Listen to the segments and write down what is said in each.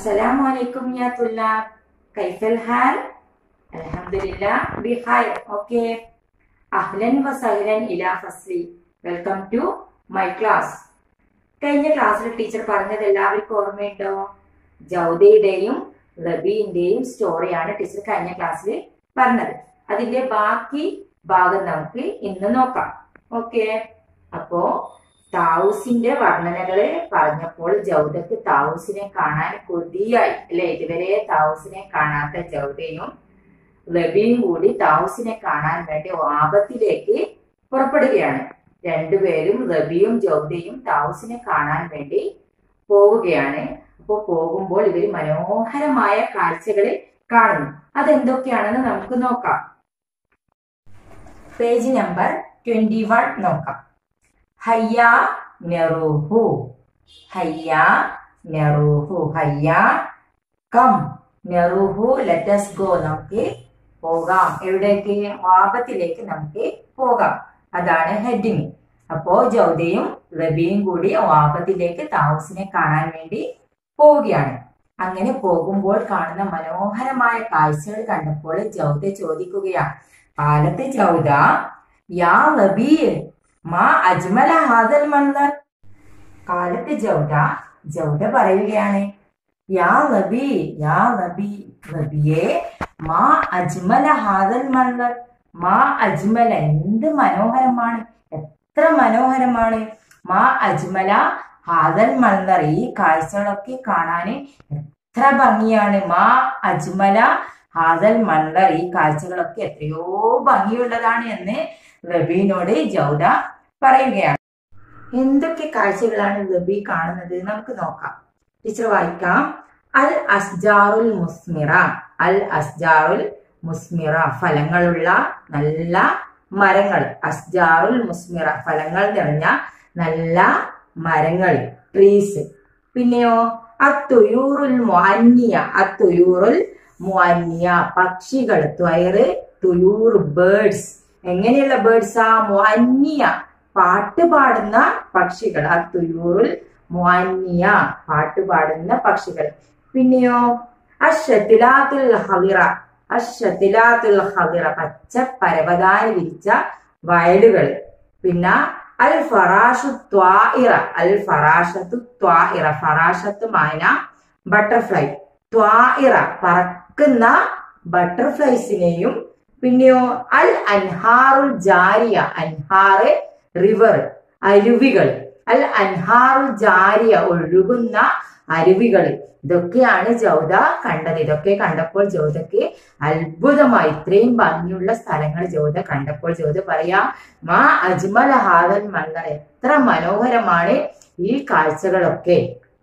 السلام عليكم يا طلاب كيف الحال؟ الحمد لله بخير اوكي أهلا وسهلا إلى فصلي welcome to my class കഴിഞ്ഞ ക്ലാസ്സിൽ teacher പറഞ്ഞത് എല്ലാവർക്കും ഓർമ്മയുണ്ടോ ജൗദയുടെയും റബീന്റെയും സ്റ്റോറിയാണ് ടീച്ചർ കഴിഞ്ഞ ക്ലാസ്സിൽ പറഞ്ഞത് അതിന്റെ ബാക്കി ഭാഗം നമുക്ക് ഇന്ന് നോക്കാം ഓക്കെ അപ്പോ താവൂസിന്റെ വർണ്ണനകള് പറഞ്ഞപ്പോൾ ജൗദക്ക് താവൂസിനെ കാണാൻ കൊതിയായി അല്ലെ ഇതുവരെ താവൂസിനെ കാണാത്ത ജൗദയും റബിയും കൂടി താവൂസിനെ കാണാൻ വേണ്ടി ആപത്തിലേക്ക് പുറപ്പെടുകയാണ് രണ്ടുപേരും റബിയും ജൗദയും താവൂസിനെ കാണാൻ വേണ്ടി പോവുകയാണ് അപ്പോൾ പോകുമ്പോൾ ഇവർ മനോഹരമായ കാഴ്ചകൾ കാണുന്നു അതെന്തൊക്കെയാണെന്ന് നമുക്ക് നോക്കാം പേജ് നമ്പർ ട്വന്റി വൺ നോക്കാം ഹയ്യ നെറുഹു ഹയ്യ നെറുഹു ഹയ്യ കം നെറുഹു ലെറ്റസ് ഗോ നമുക്ക് പോകാം എവിടേക്ക് വാപത്തിലേക്ക് നമുക്ക് പോകാം അതാണ് ഹെഡിങ് അപ്പോ ജൗദയും റബിയും കൂടി വാപത്തിലേക്ക് താമസിനെ കാണാൻ വേണ്ടി പോവുകയാണ് അങ്ങനെ പോകുമ്പോൾ കാണുന്ന മനോഹരമായ കാഴ്ചകൾ കണ്ടപ്പോൾ ജൗദ ചോദിക്കുകയാണ് കാലത്ത് ജൗദ യാ റബി മാ അജ്മല ഹാദൽ മന്ദർ കാലത്ത് ജൗദ ജൗദ പറയുകയാണ് യാ റബി യാ റബി റബിയെ മാ അജ്മല ഹാദൽ മന്ദർ മാ അജ്മല എന്ത് മനോഹരമാണ് എത്ര മനോഹരമാണ് മാ അജ്മല ഹാദൽ മന്ദർ ഈ കാഴ്ചകളൊക്കെ കാണാൻ എത്ര ഭംഗിയാണ് മാ അജ്മല ഹാദൽ മന്ദർ ഈ കാഴ്ചകളൊക്കെ എത്രയോ ഭംഗിയുള്ളതാണ് എന്ന് റബീനോട് ജൗദ പറയുകയാണ് എന്തൊക്കെ കാഴ്ചകളാണ് റബി കാണുന്നത് നമുക്ക് നോക്കാം ടീച്ചർ വായിക്കാം അൽ അസ്ജാറുൽ മുസ്മിറ അൽ അസ്ജാറുൽ മുസ്മിറ ഫലങ്ങളുള്ള നല്ല മരങ്ങൾ അസ്ജാറുൽ മുസ്മിറ ഫലങ്ങൾ നിറഞ്ഞ നല്ല മരങ്ങൾ ട്രീസ് പിന്നെയോ അത്തുയൂറുൽ മുഅന്നിയ അത്തുയൂറുൽ മുഅന്നിയ പക്ഷികൾ ത്വയറ് തുയൂർ ബേർഡ്സ് എങ്ങനെയുള്ള ബേർഡ്സ് ആ മുഅന്നിയ പാട്ട് പാടുന്ന പക്ഷികൾ അത്തുയൂറുൽ മുഅന്നിയ പാട്ട് പാടുന്ന പക്ഷികൾ പിന്നെയോ അഷത്തിലാത്തുൽ ഹദിറ അഷത്തിലാത്തുൽ ഹദിറ പച്ച പരവതാനി വിരിച്ച വയലുകൾ പിന്നെ അൽ ഫറാഷു ത്വാഇറ അൽ ഫറാഷത്തു ത്വാഇറ ഫറാഷത്തുമായ ബട്ടർഫ്ലൈ ത്വാഇറ പറക്കുന്ന ബട്ടർഫ്ലൈസിനെയും പിന്നെയോ അൽ അൻഹാറുൽ ജാരിയ അൻഹാറ് റിവർ അരുവികൾ അൽ അൻഹാറുൽ ജാരിയ ഒഴുകുന്ന അരുവികൾ ഇതൊക്കെയാണ് ജൗദ കണ്ടത് ഇതൊക്കെ കണ്ടപ്പോൾ ജൗദക്ക് അത്ഭുതമായി ഇത്രയും ഭംഗിയുള്ള സ്ഥലങ്ങൾ ജൗദ കണ്ടപ്പോൾ ജൗദ പറയാ മാ അജ്മൽ ഹാദൽ മന്ദർ എത്ര മനോഹരമാണ് ഈ കാഴ്ചകളൊക്കെ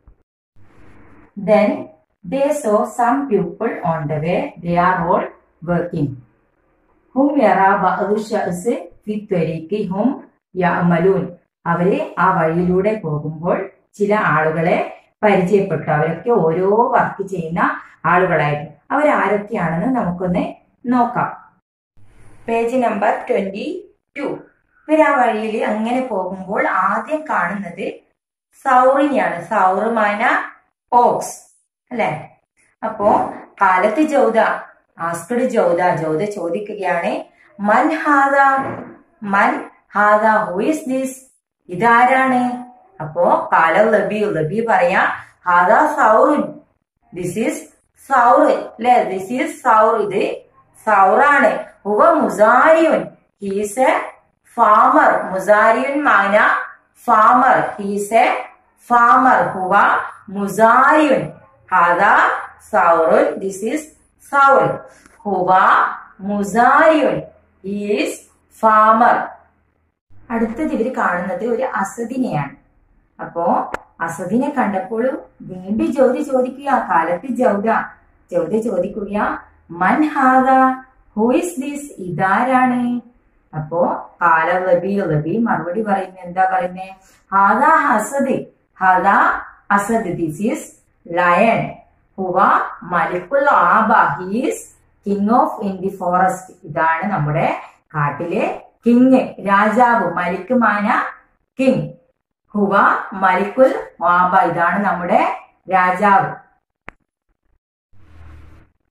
then they so some people on the way they are all working ഹും യറാ ബഅദു ഷഅസ് ഫി ത്വരീഖി ഹും യഅമലൂൻ അവര് ആ വഴിയിലൂടെ പോകുമ്പോൾ ചില ആളുകളെ പരിചയപ്പെട്ടു അവരൊക്കെ ഓരോ വർക്ക് ചെയ്യുന്ന ആളുകളായിരുന്നു അവരാരൊക്കെയാണെന്ന് നമുക്കൊന്ന് നോക്കാം പേജ് നമ്പർ ട്വന്റി ടു ഇവർ ആ വഴിയിൽ അങ്ങനെ പോകുമ്പോൾ ആദ്യം കാണുന്നത് സൗറിനെയാണ് സൗറുമാന ഓക്സ് അല്ലെ അപ്പോ കാലത്ത് ജൗദ ആസ്കഡ് ജൗദ ജൗദ ചോദിക്കുകയാണ് മൻ ഹാദ മൻ ഹാദ ഹു ഇസ് ദിസ് ഇതാരാണ് അപ്പോ കാല ലബി ലബി പറയാ ഹാദാ സൗറുൻ ദിസ് ഈസ് സൗറ് അല്ലെ ദിസ് ഈസ് സൗർ ഇത് സൗറാണ് ഹുവ മുസാരിയുൻ ഹീസ് എ ഫാമർ മുസാരിയുൻ മാന ഫാമർ ഹീസ് എ ഫാമർ ഹുവ മുസാരിയുൻ ഹാദാ സൗറുൻ ദിസ് ഈസ് സൗർ ഹുവ മുസാരിയുൻ ഹീസ് ഫാമർ അടുത്തത് ഇവർ കാണുന്നത് ഒരു അസദിനെയാണ് അപ്പോ അസദിനെ കണ്ടപ്പോൾ വീണ്ടും ജ്യോതി ചോദിക്കുക കാലത്ത് ജൗദ ജൗദ ചോദിക്കുക മൻ ഹാദ ഹു ഇസ് ദിസ് ഇതാരാണ് അപ്പോ കാല ലബി ലബി മറുപടി പറയുന്നത് എന്താ പറയുന്നേ ഹാദ ഹസദ് ഹാദ അസദ് ദിസ് ഈസ് ലയൺ ഹുവ മലിക്കുൽ ആബ he's king of in the forest ഇതാണ് നമ്മുടെ കാട്ടിലെ കിങ് രാജാവ് മലിക് മാന കിങ് ഹുവ മലിക്കുൽ വാബ ഇതാണ് നമ്മുടെ രാജാവ്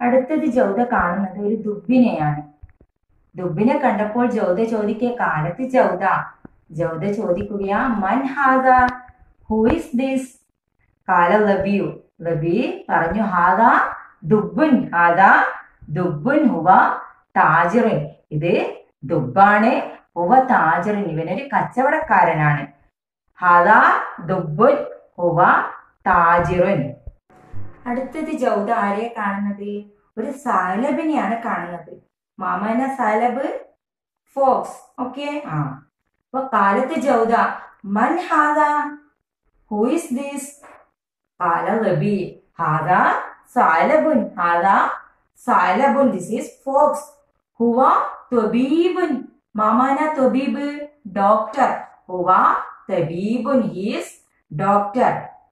അടുത്തത് ജൗദ കാണുന്നത് ഒരു ദുബിനെയാണ് ദുബിനെ കണ്ടപ്പോൾ ജൗദ ചോദിക്കുക കാലത്ത് ജൗദ ജൗദ ചോദിക്കുകയാ മൻ ഹാദ ഹൂ ഇസ് ദിസ് കാല ലബിയു ലബി പറഞ്ഞു ഹാദ ദുബുൻ ഹാദ ദുബുൻ ഹുവ താജിറുൻ ഇത് ദുബാണ് ഹുവ താജിറുൻ ഇവനൊരു കച്ചവടക്കാരനാണ് ഹാദ ദുബുൻ ഹുവ താജിറുൻ അടുത്തത് ജൗദ ആരെയെ കാണുന്നത് ഒരു സാലബിനെയാണ് കാണുന്നത് മാമന സാലബ് ഫോക്സ് ഓക്കെ ആ അപ്പൊ കാലത്ത് ജൗദ മൻ ഹാദ ഹൂ ഇസ് ദിസ് കാല ലബി ഹാദ സാലബുൻ ഹാദ സാലബുൻ ദിസ് ഈസ് ഫോക്സ് ഹുവ ത്വബീബുൻ മാമാന ത്വബീബ് ഡോക്ടർ ഹുവ തബീബുൻ ഹീസ് ഡോക്ടർ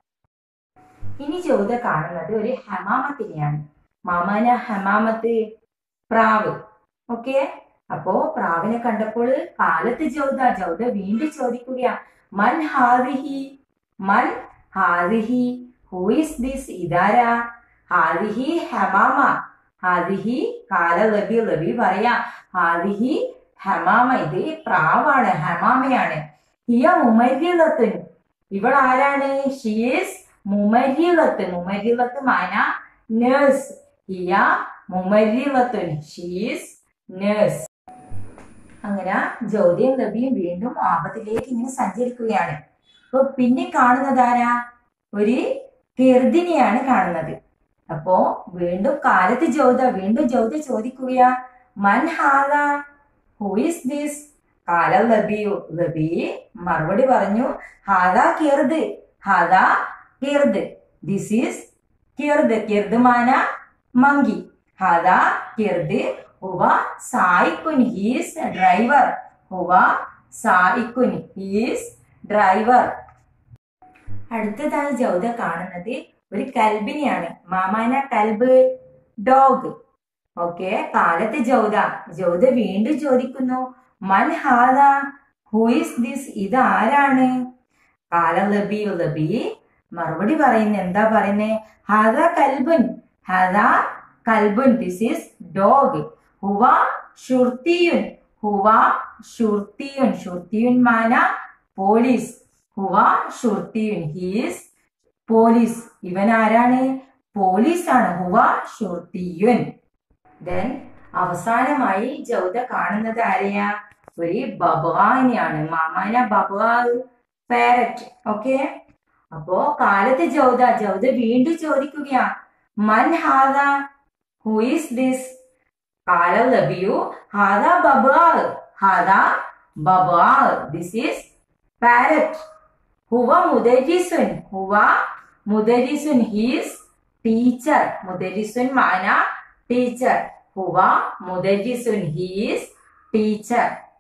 ഇനി ചോദ്യം കാണുന്നത് ഒരു ഹമാമത്തിനെയാണ് മാമാന ഹമാമത്ത് പ്രാവ് ഓക്കെ അപ്പോ പ്രാവിനെ കണ്ടപ്പോൾ കാലത്ത് ജൗദ ജൗദ വീണ്ടും ചോദിക്കുകയാ മൻ ഹാദിഹി മൻ ഹാദിഹി ഹൂ ഇസ് ദിസ് ഇതാരാ ഹാദിഹി ഹമാമ ഹാദിഹി കാല ലബി ലബി പറയാ ഹാദിഹി ഹമാമ ഇത് പ്രാവാണ് ഹമാമയാണ് ഹിയ മുമരിലത്തുൻ ഇവൾ ആരാണ് ഷീസ് മുമരിലത്ത് മുമരിലത്ത് മാന നേഴ്സ് ഹിയ മുമരിലത്തുൻ ഷീസ് നേഴ്സ് അങ്ങനെ ജ്യോതിയും ലബിയും വീണ്ടും ആപത്തിലേക്ക് ഇങ്ങനെ സഞ്ചരിക്കുകയാണ് അപ്പൊ പിന്നെ കാണുന്നതാരാ ഒരു കെർദിനെയാണ് കാണുന്നത് അപ്പോ വീണ്ടും കാലത്ത് ജ്യോത വീണ്ടും ജ്യോതി ചോദിക്കുകയാ മൻ ഹാദ ഹൂ ഇസ് ദിസ് കാല ലബിയു ലബി മറുപടി പറഞ്ഞു ഹാദ കിർദ് ഹാദ കിർദ് ദിസ് ഈസ് കിർദ് കിർദ് മാന മങ്കി ഹാദ കിർദ് ഹുവ സായിക്കുൻ ഹീസ് ഡ്രൈവർ ഹുവ സായിക്കുൻ ഹീസ് ഡ്രൈവർ അടുത്തതായി ജൗദ കാണുന്നത് ഒരു കൽബിനെയാണ് മാമാന കൽബ് ഡോഗ് ഓക്കെ കാലത്ത് ജൗദ ജൗദ വീണ്ടും ചോദിക്കുന്നു മൻ ഹാദ ഹൂ ഇസ് ദിസ് ഇത് ആരാണ് കാല ലബി ലബി മറുപടി പറയുന്നത് എന്താ പറയുന്നത് ഹാദ കൽബുൻ ഹാദ കൽബുൻ ദിസ് ഈസ് ഡോഗ് ഹുവ ഷുർത്തിയുൻ ഹുവ ഷുർത്തിയുൻ ഷുർത്തിയുൻ മാന പോലീസ് ഹുവ ഷുർത്തിയുൻ ഹീസ് പോലീസ് ഇവൻ ആരാണ് പോലീസ് ആണ് ഹുവ ഷുർത്തിയുൻ ദെൻ അവസാനമായി ജൗദ കാണുന്നത് ആരെയാ ഒരു ബബുവാനെയാണ് മാമാന ബബുവാ പാരറ്റ് ഓക്കെ അപ്പോ കാലത്ത് ജൗദ ജൗദ വീണ്ടും ചോദിക്കുകയാ മൻ ഹാദ ഹു ഈസ് ദിസ് കാല ലബിയു ഹാദ ബബുവാ ഹാദ ബബുവാ ദിസ് ഈസ് പാരറ്റ് ഹുവ മുദരിസുൻ ഹുവ മുദരിസുൻ ഹീസ് ടീച്ചർ മുദരിസുൻ മാന ടീച്ചർ ഹുവ മുദരിസുൻ ഹീസ് ടീച്ചർ